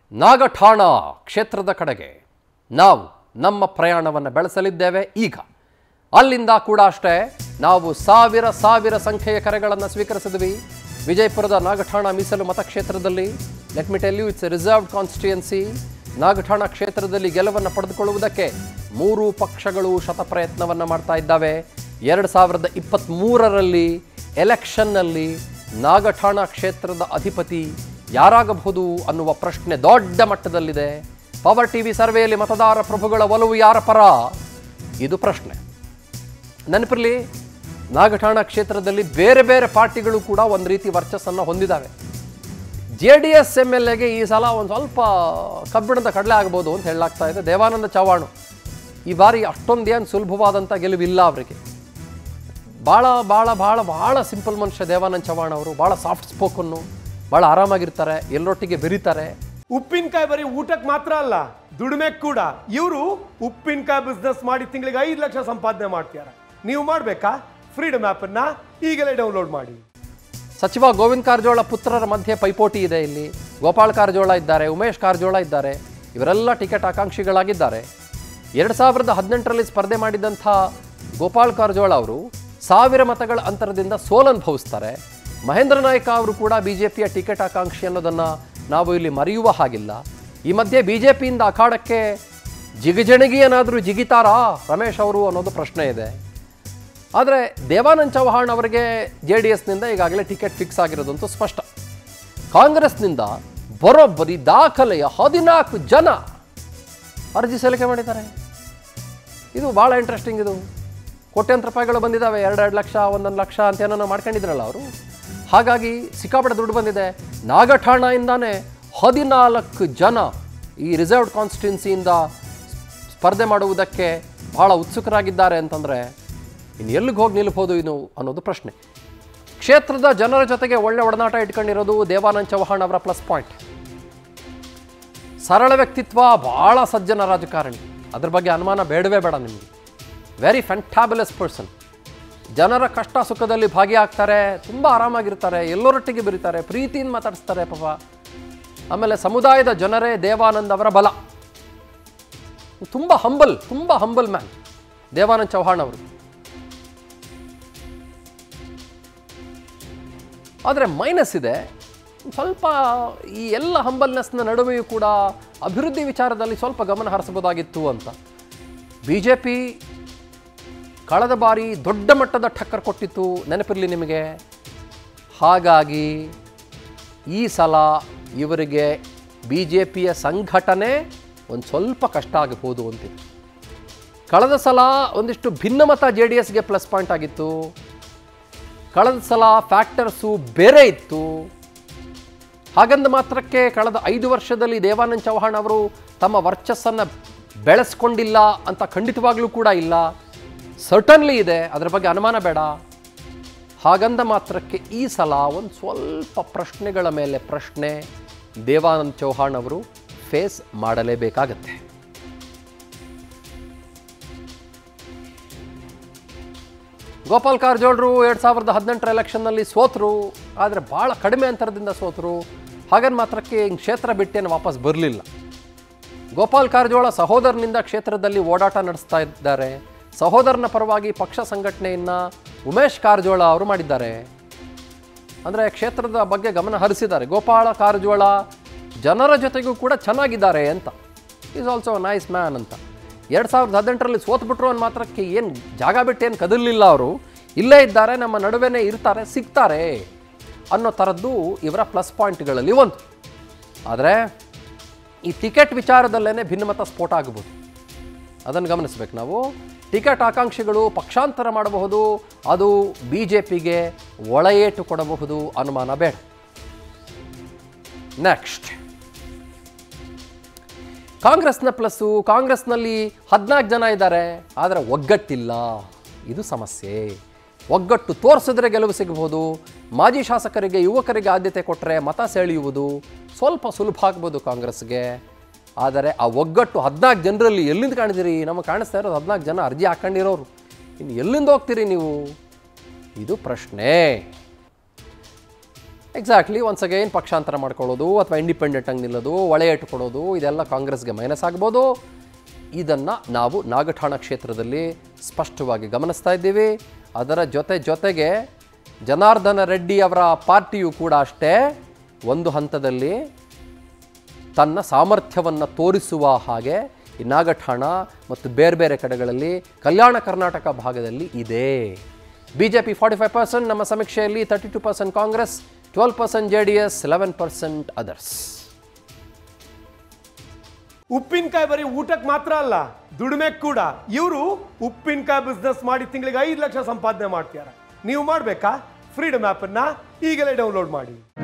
ನಾಗಠಾಣ ಕ್ಷೇತ್ರದ ಕಡೆಗೆ ನಾವು ನಮ್ಮ ಪ್ರಯಾಣವನ್ನು ಬೆಳೆಸಲಿದ್ದೇವೆ ಈಗ ಅಲ್ಲಿಂದ ಕೂಡ ಅಷ್ಟೇ ನಾವು ಸಾವಿರ ಸಾವಿರ ಸಂಖ್ಯೆಯ ಕರೆಗಳನ್ನು ಸ್ವೀಕರಿಸಿದ್ವಿ ವಿಜಯಪುರದ ನಾಗಠಾಣ ಮೀಸಲು ಮತಕ್ಷೇತ್ರದಲ್ಲಿ let me tell you it's reserved constituency ನಾಗಠಾಣ ಕ್ಷೇತ್ರದಲ್ಲಿ ಗೆಲುವನ್ನು ಪಡೆದುಕೊಳ್ಳುವುದಕ್ಕೆ ಮೂರು ಪಕ್ಷಗಳು ಶತಪ್ರಯತ್ನವನ್ನು ಮಾಡ್ತಾ ಇದ್ದಾವೆ ಎರಡು ಸಾವಿರದ ಇಪ್ಪತ್ತ್ಮೂರರಲ್ಲಿ ಎಲೆಕ್ಷನ್ನಲ್ಲಿ ನಾಗಠಾಣ ಕ್ಷೇತ್ರದ ಅಧಿಪತಿ ಯಾರಾಗಬಹುದು ಅನ್ನುವ ಪ್ರಶ್ನೆ ದೊಡ್ಡ ಮಟ್ಟದಲ್ಲಿದೆ ಪವರ್ ಟಿವಿ ಸರ್ವೆಯಲ್ಲಿ ಮತದಾರ ಪ್ರಭುಗಳ ಒಲವು ಯಾರ ಪರ ಇದು ಪ್ರಶ್ನೆ ನೆನಪಿರಲಿ ನಾಗಠಾಣ ಕ್ಷೇತ್ರದಲ್ಲಿ ಬೇರೆ ಬೇರೆ ಪಾರ್ಟಿಗಳು ಕೂಡ ಒಂದು ರೀತಿ ವರ್ಚಸ್ಸನ್ನು ಹೊಂದಿದ್ದಾವೆ J D S M L ಎಗೆ ಈ ಸಲ ಒಂದು ಸ್ವಲ್ಪ ಕಬ್ಬಿಣದ ಕಡಲೆ ಆಗ್ಬೋದು ಅಂತ ಹೇಳಲಾಗ್ತಾ ಇದೆ ದೇವಾನಂದ ಚವಾಣು ಈ ಬಾರಿ ಅಷ್ಟೊಂದೇನು ಸುಲಭವಾದಂಥ ಗೆಲುವಿಲ್ಲ ಅವರಿಗೆ ಭಾಳ ಭಾಳ ಭಾಳ ಭಾಳ ಸಿಂಪಲ್ ಮನುಷ್ಯ ದೇವಾನಂದ ಚವಾಣ್ ಅವರು ಭಾಳ ಸಾಫ್ಟ್ ಸ್ಪೋಕನ್ನು ಭಾಳ ಆರಾಮಾಗಿರ್ತಾರೆ ಎಲ್ಲರೊಟ್ಟಿಗೆ ಬೆರೀತಾರೆ ಉಪ್ಪಿನಕಾಯಿ ಬರೀ ಊಟಕ್ಕೆ ಮಾತ್ರ ಅಲ್ಲ ದುಡಿಮೆ ಕೂಡ ಇವರು ಉಪ್ಪಿನಕಾಯಿ ಬಿಸ್ನೆಸ್ ಮಾಡಿ ತಿಂಗಳಿಗೆ ಐದು ಲಕ್ಷ ಸಂಪಾದನೆ ಮಾಡ್ತಾರೆ ನೀವು ಮಾಡಬೇಕಾ ಫ್ರೀಡಮ್ ಆ್ಯಪನ್ನು ಈಗಲೇ ಡೌನ್ಲೋಡ್ ಮಾಡಿ ಸಚಿವ ಗೋವಿಂದ ಕಾರಜೋಳ ಪುತ್ರರ ಮಧ್ಯೆ ಪೈಪೋಟಿ ಇದೆ ಇಲ್ಲಿ ಗೋಪಾಲ್ ಕಾರಜೋಳ ಇದ್ದಾರೆ ಉಮೇಶ್ ಕಾರಜೋಳ ಇದ್ದಾರೆ ಇವರೆಲ್ಲ ಟಿಕೆಟ್ ಆಕಾಂಕ್ಷಿಗಳಾಗಿದ್ದಾರೆ ಎರಡು ಸಾವಿರದ ಹದಿನೆಂಟರಲ್ಲಿ ಸ್ಪರ್ಧೆ ಮಾಡಿದಂಥ ಗೋಪಾಲ್ ಕಾರಜೋಳ ಅವರು ಸಾವಿರ ಮತಗಳ ಅಂತರದಿಂದ ಸೋಲನುಭವಿಸ್ತಾರೆ ಮಹೇಂದ್ರ ನಾಯ್ಕ ಅವರು ಕೂಡ ಬಿ ಜೆ ಪಿಯ ಟಿಕೆಟ್ ಆಕಾಂಕ್ಷಿ ಅನ್ನೋದನ್ನು ನಾವು ಇಲ್ಲಿ ಮರೆಯುವ ಹಾಗಿಲ್ಲ ಈ ಮಧ್ಯೆ ಬಿ ಜೆ ಪಿಯಿಂದ ಅಖಾಡಕ್ಕೆ ಜಿಗಜಣಗಿ ಏನಾದರೂ ಜಿಗಿತಾರಾ ರಮೇಶ್ ಅವರು ಅನ್ನೋದು ಪ್ರಶ್ನೆ ಇದೆ ಆದರೆ ದೇವಾನಂದ್ ಚೌಹಾಣ್ ಅವರಿಗೆ ಜೆ ಡಿ ಎಸ್ನಿಂದ ಈಗಾಗಲೇ ಟಿಕೆಟ್ ಫಿಕ್ಸ್ ಆಗಿರೋದಂತೂ ಸ್ಪಷ್ಟ ಕಾಂಗ್ರೆಸ್ನಿಂದ ಬರೋಬ್ಬರಿ ದಾಖಲೆಯ ಹದಿನಾಲ್ಕು ಜನ ಅರ್ಜಿ ಸಲ್ಲಿಕೆ ಮಾಡಿದ್ದಾರೆ ಇದು ಭಾಳ ಇಂಟ್ರೆಸ್ಟಿಂಗ್ ಇದು ಕೋಟ್ಯಾಂತರ ರೂಪಾಯಿಗಳು ಬಂದಿದ್ದಾವೆ ಎರಡೆರಡು ಲಕ್ಷ ಒಂದೊಂದು ಲಕ್ಷ ಅಂತ ಏನೋ ಮಾಡ್ಕೊಂಡಿದ್ರಲ್ಲ ಅವರು ಹಾಗಾಗಿ ಸಿಕ್ಕಾಪಟ್ಟೆ ದುಡ್ಡು ಬಂದಿದೆ ನಾಗಠಾಣದಿಂದಾನೇ ಹದಿನಾಲ್ಕು ಜನ ಈ ರಿಸರ್ವ್ಡ್ ಕಾನ್ಸ್ಟಿಟ್ಯೂನ್ಸಿಯಿಂದ ಸ್ಪರ್ಧೆ ಮಾಡುವುದಕ್ಕೆ ಬಹಳ ಉತ್ಸುಕರಾಗಿದ್ದಾರೆ ಅಂತಂದರೆ ಇನ್ನು ಎಲ್ಲಿಗೆ ಹೋಗಿ ನಿಲ್ಬೋದು ಇನ್ನು ಅನ್ನೋದು ಪ್ರಶ್ನೆ ಕ್ಷೇತ್ರದ ಜನರ ಜೊತೆಗೆ ಒಳ್ಳೆ ಒಡನಾಟ ಇಟ್ಕೊಂಡಿರೋದು ದೇವಾನಂದ್ ಚೌಹಾಣ್ ಅವರ ಪ್ಲಸ್ ಪಾಯಿಂಟ್ ಸರಳ ವ್ಯಕ್ತಿತ್ವ ಭಾಳ ಸಜ್ಜನ ರಾಜಕಾರಣಿ ಅದ್ರ ಬಗ್ಗೆ ಅನುಮಾನ ಬೇಡವೇ ಬೇಡ ನಿಮಗೆ ವೆರಿ ಫ್ಯಾಂಟಾಬುಲಸ್ ಪರ್ಸನ್ ಜನರ ಕಷ್ಟ ಸುಖದಲ್ಲಿ ಭಾಗಿಯಾಗ್ತಾರೆ ತುಂಬ ಆರಾಮಾಗಿರ್ತಾರೆ ಎಲ್ಲರೊಟ್ಟಿಗೆ ಬೆರೀತಾರೆ ಪ್ರೀತಿಯಿಂದ ಮಾತಾಡಿಸ್ತಾರೆ ಪಾಪ ಆಮೇಲೆ ಸಮುದಾಯದ ಜನರೇ ದೇವಾನಂದ್ ಅವರ ಬಲ ತುಂಬ ಹಂಬಲ್ ತುಂಬ ಹಂಬಲ್ ಮ್ಯಾನ್ ದೇವಾನಂದ್ ಚೌಹಾಣ್ ಅವರು ಆದರೆ ಮೈನಸ್ ಇದೆ ಸ್ವಲ್ಪ ಈ ಎಲ್ಲ ಹಂಬಲ್ನೆಸ್ನ ನಡುವೆಯೂ ಕೂಡ ಅಭಿವೃದ್ಧಿ ವಿಚಾರದಲ್ಲಿ ಸ್ವಲ್ಪ ಗಮನ ಹರಿಸಬಹುದಾಗಿತ್ತು ಅಂತ ಬಿ ಜೆ ಪಿ ಕಳೆದ ಬಾರಿ ದೊಡ್ಡ ಮಟ್ಟದ ಟಕ್ಕರ್ ಕೊಟ್ಟಿತ್ತು ನೆನಪಿರಲಿ ನಿಮಗೆ ಹಾಗಾಗಿ ಈ ಸಲ ಇವರಿಗೆ ಬಿ ಜೆ ಪಿಯ ಸಂಘಟನೆ ಒಂದು ಸ್ವಲ್ಪ ಕಷ್ಟ ಆಗಬಹುದು ಅಂತಿದೆ ಕಳೆದ ಸಲ ಒಂದಿಷ್ಟು ಭಿನ್ನಮತ ಜೆ ಡಿ ಎಸ್ಗೆ ಪ್ಲಸ್ ಪಾಯಿಂಟ್ ಆಗಿತ್ತು ಕಳೆದ ಸಲ ಫ್ಯಾಕ್ಟರ್ಸು ಬೇರೆ ಇತ್ತು ಹಾಗಂದ ಮಾತ್ರಕ್ಕೆ ಕಳೆದ ಐದು ವರ್ಷದಲ್ಲಿ ದೇವಾನಂದ್ ಚೌಹಾಣ್ ಅವರು ತಮ್ಮ ವರ್ಚಸ್ಸನ್ನು ಬೆಳೆಸ್ಕೊಂಡಿಲ್ಲ ಅಂತ ಖಂಡಿತವಾಗ್ಲೂ ಕೂಡ ಇಲ್ಲ ಸರ್ಟನ್ಲಿ ಇದೆ ಅದರ ಬಗ್ಗೆ ಅನುಮಾನ ಬೇಡ ಹಾಗಂದ ಮಾತ್ರಕ್ಕೆ ಈ ಸಲ ಒಂದು ಸ್ವಲ್ಪ ಪ್ರಶ್ನೆಗಳ ಮೇಲೆ ಪ್ರಶ್ನೆ ದೇವಾನಂದ್ ಚೌಹಾಣ್ ಅವರು ಫೇಸ್ ಮಾಡಲೇಬೇಕಾಗತ್ತೆ ಗೋಪಾಲ್ ಕಾರಜೋಳರು ಎರಡು ಸಾವಿರದ ಹದಿನೆಂಟರ ಎಲೆಕ್ಷನ್ನಲ್ಲಿ ಸೋತರು ಆದರೆ ಭಾಳ ಕಡಿಮೆ ಅಂತರದಿಂದ ಸೋತರು ಹಾಗನ್ ಮಾತ್ರಕ್ಕೆ ಹಿಂಗೆ ಕ್ಷೇತ್ರ ಬಿಟ್ಟೇನು ವಾಪಸ್ ಬರಲಿಲ್ಲ ಗೋಪಾಲ್ ಕಾರಜೋಳ ಸಹೋದರನಿಂದ ಕ್ಷೇತ್ರದಲ್ಲಿ ಓಡಾಟ ನಡೆಸ್ತಾ ಇದ್ದಾರೆ ಸಹೋದರನ ಪರವಾಗಿ ಪಕ್ಷ ಸಂಘಟನೆಯನ್ನು ಉಮೇಶ್ ಕಾರಜೋಳ ಅವರು ಮಾಡಿದ್ದಾರೆ ಅಂದರೆ ಕ್ಷೇತ್ರದ ಬಗ್ಗೆ ಗಮನ ಹರಿಸಿದ್ದಾರೆ ಗೋಪಾಲ ಕಾರಜೋಳ ಜನರ ಜೊತೆಗೂ ಕೂಡ ಚೆನ್ನಾಗಿದ್ದಾರೆ ಅಂತ ಈಸ್ ಆಲ್ಸೋ ನೈಸ್ ಮ್ಯಾನ್ ಅಂತ ಎರಡು ಸಾವಿರದ ಹದಿನೆಂಟರಲ್ಲಿ ಸೋತ್ಬಿಟ್ರು ಅನ್ನೋ ಮಾತ್ರಕ್ಕೆ ಏನು ಜಾಗ ಬಿಟ್ಟು ಏನು ಕದಲಿಲ್ಲ ಅವರು ಇಲ್ಲೇ ಇದ್ದಾರೆ ನಮ್ಮ ನಡುವೆನೇ ಇರ್ತಾರೆ ಸಿಗ್ತಾರೆ ಅನ್ನೋ ಥರದ್ದು ಇವರ ಪ್ಲಸ್ ಪಾಯಿಂಟ್ಗಳಲ್ಲಿ ಒಂದು ಆದರೆ ಈ ಟಿಕೆಟ್ ವಿಚಾರದಲ್ಲೇ ಭಿನ್ನಮತ ಸ್ಫೋಟ ಆಗಬಹುದು ಅದನ್ನು ಗಮನಿಸ್ಬೇಕು ನಾವು ಟಿಕೆಟ್ ಆಕಾಂಕ್ಷಿಗಳು ಪಕ್ಷಾಂತರ ಮಾಡಬಹುದು ಅದು ಬಿ ಜೆ ಪಿಗೆ ಒಳಯೇಟು ಕೊಡಬಹುದು ಅನುಮಾನ ಬೇಡ ನೆಕ್ಸ್ಟ್ ಕಾಂಗ್ರೆಸ್ನ ಪ್ಲಸ್ಸು ಕಾಂಗ್ರೆಸ್ನಲ್ಲಿ ಹದಿನಾಲ್ಕು ಜನ ಇದ್ದಾರೆ ಆದರೆ ಒಗ್ಗಟ್ಟಿಲ್ಲ ಇದು ಸಮಸ್ಯೆ ಒಗ್ಗಟ್ಟು ತೋರಿಸಿದ್ರೆ ಗೆಲುವು ಸಿಗಬಹುದು ಮಾಜಿ ಶಾಸಕರಿಗೆ ಯುವಕರಿಗೆ ಆದ್ಯತೆ ಕೊಟ್ಟರೆ ಮತ ಸೆಳೆಯುವುದು ಸ್ವಲ್ಪ ಸುಲಭ ಆಗ್ಬೋದು ಕಾಂಗ್ರೆಸ್ಗೆ ಆದರೆ ಆ ಒಗ್ಗಟ್ಟು ಹದಿನಾಲ್ಕು ಜನರಲ್ಲಿ ಎಲ್ಲಿಂದ ಕಾಣಿದಿರಿ ನಮಗೆ ಕಾಣಿಸ್ತಾ ಇರೋದು ಹದಿನಾಲ್ಕು ಜನ ಅರ್ಜಿ ಹಾಕ್ಕೊಂಡಿರೋರು ಇನ್ನು ಎಲ್ಲಿಂದ ಹೋಗ್ತೀರಿ ನೀವು ಇದು ಪ್ರಶ್ನೆ ಎಕ್ಸಾಕ್ಟ್ಲಿ ಒನ್ಸ್ ಅಗೈನ್ ಪಕ್ಷಾಂತರ ಮಾಡ್ಕೊಳ್ಳೋದು ಅಥವಾ ಇಂಡಿಪೆಂಡೆಂಟ್ ಆಗಿ ನಿಲ್ಲೋದು ಒಳೆ ಇಟ್ಕೊಳ್ಳೋದು ಇದೆಲ್ಲ ಕಾಂಗ್ರೆಸ್ಗೆ ಮೈನಸ್ ಆಗ್ಬೋದು ಇದನ್ನು ನಾವು ನಾಗಠಾಣ ಕ್ಷೇತ್ರದಲ್ಲಿ ಸ್ಪಷ್ಟವಾಗಿ ಗಮನಿಸ್ತಾ ಇದ್ದೀವಿ ಅದರ ಜೊತೆ ಜೊತೆಗೆ ಜನಾರ್ದನ ರೆಡ್ಡಿ ಅವರ ಪಾರ್ಟಿಯು ಕೂಡ ಅಷ್ಟೇ ಒಂದು ಹಂತದಲ್ಲಿ ತನ್ನ ಸಾಮರ್ಥ್ಯವನ್ನು ತೋರಿಸುವ ಹಾಗೆ ಈ ನಾಗಠಾಣ ಮತ್ತು ಬೇರೆ ಬೇರೆ ಕಡೆಗಳಲ್ಲಿ ಕಲ್ಯಾಣ ಕರ್ನಾಟಕ ಭಾಗದಲ್ಲಿ ಇದೆ B J P forty five percent ನಮ್ಮ ಸಮೀಕ್ಷೆಯಲ್ಲಿ thirty two percent Congress twelve percent J D S eleven percent others ಉಪ್ಪಿನಕಾಯಿ ಬರೀ ಊಟಕ್ಕೆ ಮಾತ್ರ ಅಲ್ಲ ದುಡಿಮೆ ಕೂಡ ಇವರು ಉಪ್ಪಿನಕಾಯಿ ಬಿಸ್ನೆಸ್ ಮಾಡಿ ತಿಂಗಳಿಗೆ ಐದು ಲಕ್ಷ ಸಂಪಾದನೆ ಮಾಡ್ತಾರೆ ನೀವು ಮಾಡಬೇಕಾ ಫ್ರೀಡಮ್ ಆ್ಯಪನ್ನು ಈಗಲೇ ಡೌನ್ಲೋಡ್ ಮಾಡಿ